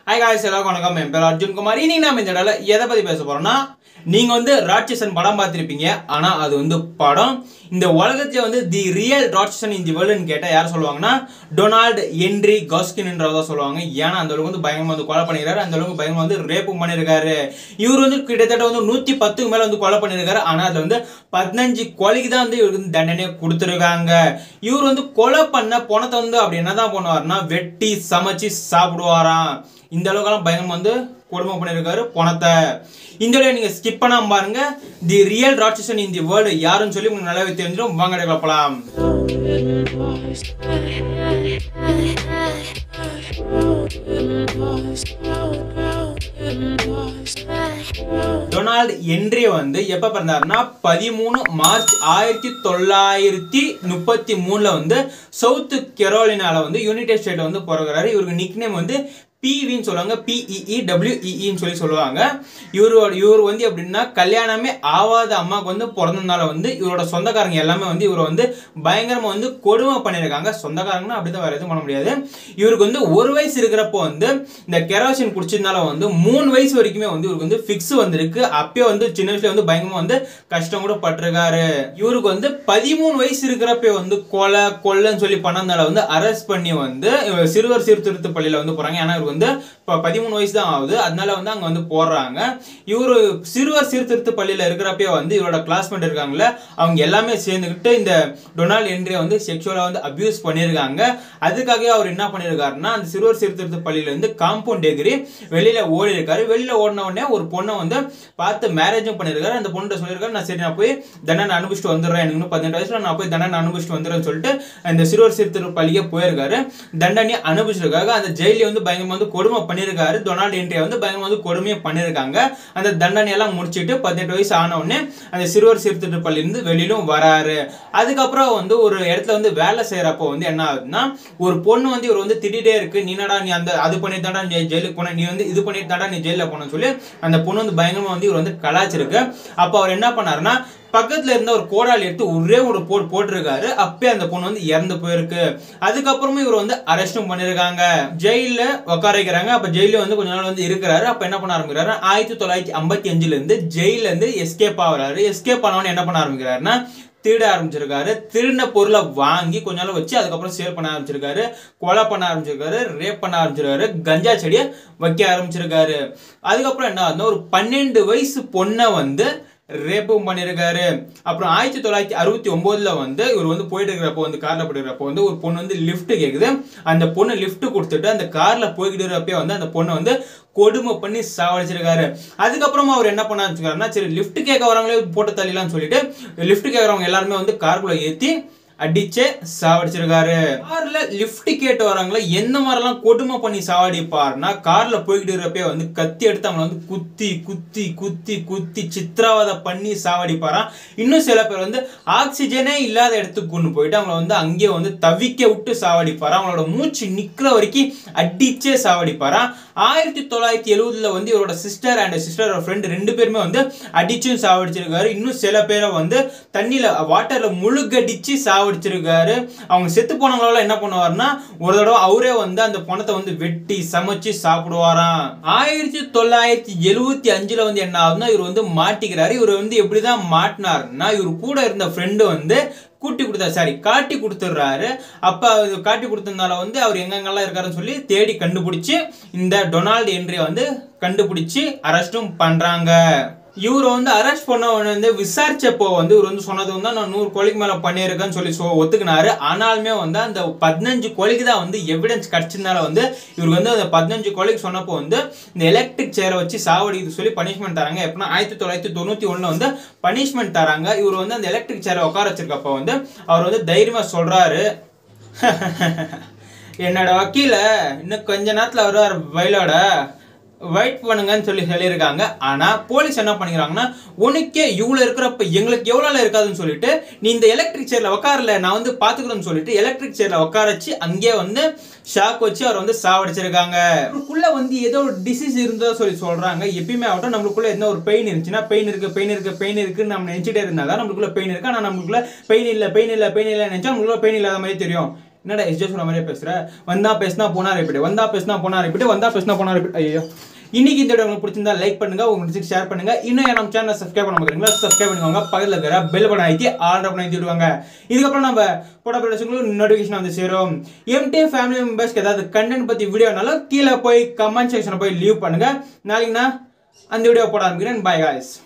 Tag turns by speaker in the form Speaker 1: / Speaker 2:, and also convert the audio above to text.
Speaker 1: hi guys எல்லாருக்கும் வணக்கம் என் பேர் அர்ஜுன் குமார் இன்னைக்கு நாம இந்த இடத்துல எதை பத்தி பேச போறோம்னா நீங்க வந்து ராட்சசன் படம் பார்த்திருப்பீங்க ஆனா அது வந்து படம் இந்த உலகத்துல வந்து தி ரியல் ராட்சசன் இன் தி வேர்ல்டுன்னு கேட்டா யார் சொல்லுவாங்கன்னா டொனால்டு என்ரி காஸ்கின்ன்றதா சொல்லுவாங்க ஏன்னா அந்த அளவுக்கு வந்து பயங்கரமா வந்து கொலை பண்ணிருக்காரு அந்த அளவுக்கு பயங்கரமா வந்து ரேப்பும் பண்ணிருக்காரு இவர் வந்து கிட்டத்தட்ட வந்து நூத்தி பத்துக்கு மேல வந்து கொலை பண்ணிருக்காரு ஆனா அதுல வந்து பதினஞ்சு கொலைக்கு தான் வந்து இவருக்கு வந்து தண்டனை கொடுத்துருக்காங்க இவர் வந்து கொலை பண்ண பணத்தை வந்து அப்படி என்னதான் பண்ணுவாருன்னா வெட்டி சமைச்சு சாப்பிடுவாராம் இந்த அளவுக்குலாம் பயங்கரமா வந்து கொடுமை பண்ணியிருக்காரு பணத்தை இந்த வீடியோ நீங்க ஸ்கிப் பண்ணாம பாருங்க the real Ratsasan in the world யாருன்னு சொல்லி உங்களுக்கு நல்லாவே தெரிஞ்சிடும் வாங்க கிளப்பலாம் டொனால்டு என்ரி வந்து எப்ப பிறந்தாருன்னா பதிமூணு மார்ச் ஆயிரத்தி தொள்ளாயிரத்தி முப்பத்தி மூணுல வந்து சவுத் கெரோலினால வந்து யுனைடெட் ஸ்டேட்ல வந்து பிறகுறாரு இவருக்கு நிக் நேம் வந்து பிவின்னு சொல்லுவாங்க பிஇஇ டபிள்யூஇஇன்னு சொல்லி சொல்லுவாங்க இவரோட இவர் வந்து எப்படின்னா கல்யாணமே ஆவாத அம்மாவுக்கு வந்து பிறந்ததுனால வந்து இவரோட சொந்தக்காரங்க எல்லாமே வந்து இவரை வந்து பயங்கரமா வந்து கொடுமை பண்ணியிருக்காங்க சொந்தக்காரங்கன்னா அப்படிதான் வேற எதுவும் பண்ண முடியாது இவருக்கு வந்து ஒரு வயசு இருக்கிறப்போ வந்து இந்த கெரோசின் குடிச்சதுனால வந்து மூணு வயசு வரைக்குமே வந்து இவருக்கு வந்து ஃபிக்ஸ் வந்திருக்கு அப்பயே வந்து சின்ன வயசுல வந்து பயங்கரமா வந்து கஷ்டம் கூட பட்டிருக்காரு இவருக்கு வந்து பதிமூணு வயசு இருக்கிறப்ப வந்து கொலை கொல்லைன்னு சொல்லி பண்ணதுனால வந்து அரெஸ்ட் பண்ணி வந்து இவர் சிறுவர் சீர்திருத்த பள்ளியில வந்து போறாங்க ஏன்னா இவருக்கு வந்து இப்போ பதிமூணு வயசு தான் ஆகுது அதனால வந்து அங்க வந்து போடுறாங்க இவர் சிறுவர் சீர்திருத்த பள்ளியில இருக்கிறப்பே வந்து இவரோட கிளாஸ்மேட் இருக்காங்கல்ல அவங்க எல்லாமே சேர்ந்துக்கிட்டு இந்த டொனால்ட் என்ட்ரியை வந்து செக்ஷுவலா வந்து அபியூஸ் பண்ணியிருக்காங்க அதுக்காகவே அவர் என்ன பண்ணியிருக்காருன்னா அந்த சிறுவர் சீர்திருத்த பள்ளியில இருந்து காம்பவுண்ட் எகிரி வெளியில ஓடி இருக்காரு வெளியில ஓடின உடனே ஒரு பொண்ணை வந்து பார்த்து மேரேஜும் பண்ணியிருக்காரு அந்த பொண்ணு சொல்லியிருக்காரு நான் சரி நான் போய் தண்டனை அனுபவிச்சுட்டு வந்துடுறேன் எனக்கு இன்னும் பதினெட்டு வயசுல நான் போய் தண்டனை அனுபவிச்சுட்டு வந்துடுறேன்னு சொல்லிட்டு அந்த சிறுவர் சீர்திருத்த பள்ளியே போயிருக்காரு தண்டனை அனுபவிச்சிருக்காங்க அந்த ஜெயில வந்து பயங்கரமா வந்து கொடுமை பண்ணியிருக்காரு டொனால்டு என்ட்ரியை வந்து பயங்கரமா வந்து கொடுமையை பண்ணியிருக்காங்க அந்த தண்டனை எல்லாம் முடிச்சிட்டு பதினெட்டு வயசு ஆன உடனே அந்த சிறுவர் சீர்திருத்த பள்ளியிலிருந்து வெளியிலும் வராரு அதுக்கப்புறம் வந்து ஒரு இடத்துல வந்து வேலை செய்யறப்போ வந்து என்ன ஆகுதுன்னா ஒரு பொண்ணு வந்து இவர் வந்து திட்டிகிட்டே இருக்கு நீ என்னடா நீ அந்த அது பண்ணிட்டாடா நீ ஜெயிலுக்கு போன நீ வந்து இது பண்ணிட்டாடா நீ ஜெயிலில் போனன்னு சொல்லி அந்த பொண்ணு வந்து பயங்கரமா வந்து இவர் வந்து கலாச்சிருக்கு அப்போ அவர் என்ன பண்ணாருன்னா பக்கத்துல இருந்த ஒரு கோடாலி எடுத்து ஒரே ஒரு போட் போட்டிருக்காரு அப்பயே அந்த பொண்ணு வந்து இறந்து போயிருக்கு அதுக்கப்புறமும் இவர் வந்து அரெஸ்டும் பண்ணிருக்காங்க ஜெயில உட்கார வைக்கிறாங்க அப்ப ஜெயில வந்து கொஞ்ச நாள் வந்து இருக்கிறாரு அப்ப என்ன பண்ண ஆரம்பிக்கிறாரு ஆயிரத்தி தொள்ளாயிரத்தி ஐம்பத்தி அஞ்சுல இருந்து ஜெயில இருந்து எஸ்கேப் ஆகுறாரு எஸ்கேப் ஆனவன என்ன பண்ண ஆரம்பிக்கிறாருன்னா திருட ஆரம்பிச்சிருக்காரு திருடின பொருளை வாங்கி கொஞ்ச நாள் வச்சு அதுக்கப்புறம் சேல் பண்ண ஆரம்பிச்சிருக்காரு கொலை பண்ண ஆரம்பிச்சிருக்காரு ரேப் பண்ண ஆரம்பிச்சிருக்காரு கஞ்சா செடியை வைக்க ஆரம்பிச்சிருக்காரு அதுக்கப்புறம் என்ன ஆகுதுன்னா ஒரு பன்னெண்டு வயசு பொண்ணை வந்து ரேப்பும் பண்ணியிருக்காரு அப்புறம் ஆயிரத்தி தொள்ளாயிரத்தி அறுபத்தி ஒன்பதுல வந்து இவர் வந்து போயிட்டு இருக்கிறப்போ வந்து கார்ல போயிட்டு இருக்கிறப்போ வந்து ஒரு பொண்ணு வந்து லிஃப்ட் கேக்குது அந்த பொண்ணு லிஃப்ட் கொடுத்துட்டு அந்த கார்ல போய்கிட்டு இருக்கிறப்பே வந்து அந்த பொண்ணை வந்து கொடுமை பண்ணி சாவடிச்சிருக்காரு அதுக்கப்புறமா அவர் என்ன பண்ண ஆரம்பிச்சிருக்காருன்னா சரி லிஃப்ட் கேட்க வரவங்களே போட்டு தள்ளிலாம்னு சொல்லிட்டு லிஃப்ட் கேட்கறவங்க எல்லாருமே வந்து காருக்குள்ள ஏத்தி அடிச்சே சாவடிச்சிருக்காரு கார்ல லிஃப்ட் கேட்டு வராங்களா எந்த மாதிரிலாம் கொடுமை பண்ணி சாவடிப்பாருன்னா கார்ல போய்கிட்டு இருப்பே வந்து கத்தி எடுத்து அவங்களை வந்து குத்தி குத்தி குத்தி குத்தி சித்திரவதை பண்ணி சாவடிப்பாராம் இன்னும் சில பேர் வந்து ஆக்சிஜனே இல்லாத இடத்துக்கு கொண்டு போயிட்டு அவங்கள வந்து அங்கேயே வந்து தவிக்க விட்டு சாவடிப்பாராம் அவங்களோட மூச்சு நிக்கிற வரைக்கும் அடிச்சே சாவடிப்பாராம் ஆயிரத்தி தொள்ளாயிரத்தி எழுபதுல வந்து இவரோட சிஸ்டர் அண்ட் சிஸ்டர் ஃப்ரெண்ட் ரெண்டு பேருமே வந்து அடிச்சும் சாவடிச்சிருக்காரு இன்னும் சில பேரை வந்து தண்ணியில வாட்டர்ல முழுகடிச்சு சாவடிச்சிருக்காரு அவங்க செத்து போனவங்களால என்ன பண்ணுவாருன்னா ஒரு தடவை அவரே வந்து அந்த பணத்தை வந்து வெட்டி சமைச்சு சாப்பிடுவாராம் ஆயிரத்தி தொள்ளாயிரத்தி எழுவத்தி அஞ்சுல வந்து என்ன ஆகுதுன்னா இவர் வந்து மாட்டிக்கிறாரு இவர் வந்து எப்படிதான் மாட்டினாருன்னா இவர் கூட இருந்த ஃப்ரெண்டு வந்து கூட்டி கொடுத்தா சாரி காட்டி கொடுத்துட்றாரு அப்போ அது காட்டி கொடுத்ததுனால வந்து அவர் எங்கெங்கெல்லாம் இருக்காருன்னு சொல்லி தேடி கண்டுபிடிச்சி இந்த டொனால்டு என்ட்ரியை வந்து கண்டுபிடிச்சி அரெஸ்ட்டும் பண்ணுறாங்க இவரை வந்து அரெஸ்ட் பண்ண உடனே வந்து விசாரிச்சப்போ வந்து இவர் வந்து சொன்னது வந்து நான் நூறு கொலைக்கு மேலே பண்ணியிருக்கேன்னு சொல்லி சொ ஒத்துக்கினாரு ஆனாலுமே வந்து அந்த பதினஞ்சு கொலைக்கு தான் வந்து எவிடன்ஸ் கிடச்சதுனால வந்து இவருக்கு வந்து அந்த பதினஞ்சு கொலைக்கு சொன்னப்போ வந்து இந்த எலக்ட்ரிக் சேரை வச்சு சாவடிக்கு சொல்லி பனிஷ்மெண்ட் தராங்க எப்படின்னா ஆயிரத்தி தொள்ளாயிரத்தி தொண்ணூற்றி ஒன்றில் வந்து பனிஷ்மெண்ட் தராங்க இவர் வந்து அந்த எலக்ட்ரிக் சேரை உட்கார வச்சிருக்கப்போ வந்து அவர் வந்து தைரியமாக சொல்கிறாரு என்னோட வக்கீல இன்னும் கொஞ்ச நேரத்தில் வருவார் வயலோட வெயிட் பண்ணுங்கன்னு சொல்லி சொல்லியிருக்காங்க ஆனா போலீஸ் என்ன பண்ணிக்கிறாங்கன்னா உனக்கே இவ்வளவு இருக்கிறப்ப எங்களுக்கு எவ்வளவு இருக்காதுன்னு சொல்லிட்டு நீ இந்த எலக்ட்ரிக் சேர்ல உட்காரல நான் வந்து பாத்துக்கிறேன்னு சொல்லிட்டு எலக்ட்ரிக் சேர்ல உட்கார வச்சு அங்கேயே வந்து ஷாக் வச்சு அவர் வந்து சாவடிச்சிருக்காங்க நம்மளுக்குள்ள வந்து ஏதோ ஒரு டிசீஸ் இருந்ததா சொல்லி சொல்றாங்க எப்பயுமே ஆகட்டும் நம்மளுக்குள்ள என்ன ஒரு பெயின் இருந்துச்சுன்னா பெயின் இருக்கு பெயின் இருக்கு பெயின் இருக்குன்னு நம்ம நினைச்சிட்டே இருந்தாதான் நம்மளுக்குள்ள பெயின் இருக்கு ஆனா நம்மளுக்குள்ள பெயின் இல்ல பெயின் இல்ல பெயின் இல்ல நினைச்சா நம்மளுக்குள்ள பெயின் இல்லாத மாதிரி தெரியும் என்னடா எஸ்ஜே சொல்ற மாதிரியே பேசுற வந்தா பேசினா போனா ரிப்பீட் வந்தா பேசினா போனா ரிப்பீட் வந்தா பேசினா போனா ரிப்பீட் ஐயோ இன்னைக்கு இந்த வீடியோ உங்களுக்கு பிடிச்சிருந்தா லைக் பண்ணுங்க உங்க ஃப்ரெண்ட்ஸுக்கு ஷேர் பண்ணுங்க இன்னும் நம்ம சேனல் சப்ஸ்கிரைப் பண்ண மாட்டீங்களா சப்ஸ்கிரைப் பண்ணிக்கோங்க பக்கத்துல இருக்கிற பெல் பட்டன் ஐத்தி ஆல் பண்ணி ஐத்தி விடுவாங்க இதுக்கப்புறம் நம்ம போட உங்களுக்கு நோட்டிஃபிகேஷன் வந்து சேரும் எம்டி ஃபேமிலி மெம்பர்ஸ்க்கு ஏதாவது கண்டென்ட் பத்தி வீடியோனாலும் கீழே போய் கமெண்ட் செக்ஷனில் போய் லீவ் பண்ணுங்க நாளைக்கு நான் அந்த வீடியோ போட ஆரம்பிக்கிறேன் பாய் காய்ஸ்